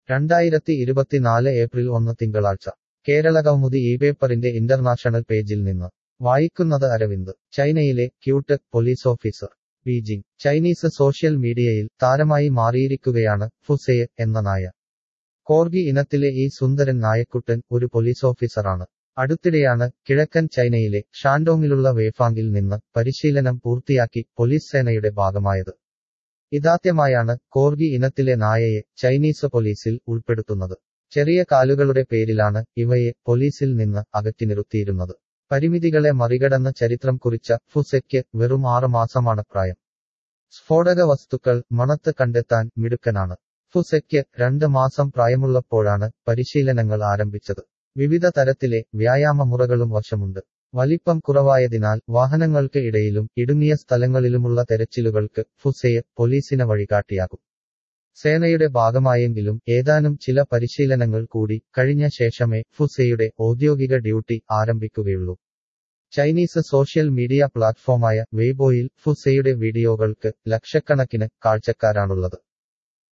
രണ്ടായിരത്തി ഇരുപത്തിനാല് ഏപ്രിൽ ഒന്ന് തിങ്കളാഴ്ച കേരളകൗമുദി ഈ പേപ്പറിന്റെ ഇന്റർനാഷണൽ പേജിൽ നിന്ന് വായിക്കുന്നത് അരവിന്ദ് ചൈനയിലെ cute police officer Beijing Chinese social മീഡിയയിൽ താരമായി മാറിയിരിക്കുകയാണ് ഫുസെയ് എന്ന നായ കോർഗി ഇനത്തിലെ ഈ സുന്ദരൻ നായക്കുട്ടൻ ഒരു പോലീസ് ഓഫീസറാണ് അടുത്തിടെയാണ് കിഴക്കൻ ചൈനയിലെ ഷാൻഡോങ്ങിലുള്ള വേഫാങ്ങിൽ നിന്ന് പരിശീലനം പൂർത്തിയാക്കി പോലീസ് സേനയുടെ ഭാഗമായത് ഇതാദ്യമായാണ് കോർഗി ഇനത്തിലെ നായയെ ചൈനീസ് പോലീസിൽ ഉൾപ്പെടുത്തുന്നത് ചെറിയ കാലുകളുടെ പേരിലാണ് ഇവയെ പോലീസിൽ നിന്ന് അകറ്റി നിർത്തിയിരുന്നത് പരിമിതികളെ മറികടന്ന് ചരിത്രം കുറിച്ച ഫുസെക്ക് വെറും ആറ് മാസമാണ് പ്രായം സ്ഫോടക വസ്തുക്കൾ മണത്ത് കണ്ടെത്താൻ മിടുക്കനാണ് ഫുസെക്ക് രണ്ട് മാസം പ്രായമുള്ളപ്പോഴാണ് പരിശീലനങ്ങൾ ആരംഭിച്ചത് വിവിധ തരത്തിലെ വ്യായാമ മുറകളും വശമുണ്ട് വലിപ്പം കുറവായതിനാൽ വാഹനങ്ങൾക്ക് ഇടയിലും ഇടുങ്ങിയ സ്ഥലങ്ങളിലുമുള്ള തെരച്ചിലുകൾക്ക് ഫുസെയ് പോലീസിന് വഴികാട്ടിയാകും സേനയുടെ ഭാഗമായെങ്കിലും ഏതാനും ചില പരിശീലനങ്ങൾ കൂടി കഴിഞ്ഞ ശേഷമേ ഫുസെയുടെ ഔദ്യോഗിക ഡ്യൂട്ടി ആരംഭിക്കുകയുള്ളൂ ചൈനീസ് സോഷ്യൽ മീഡിയ പ്ലാറ്റ്ഫോമായ വെയ്ബോയിൽ ഫുസെയുടെ വീഡിയോകൾക്ക് ലക്ഷക്കണക്കിന് കാഴ്ചക്കാരാണുള്ളത്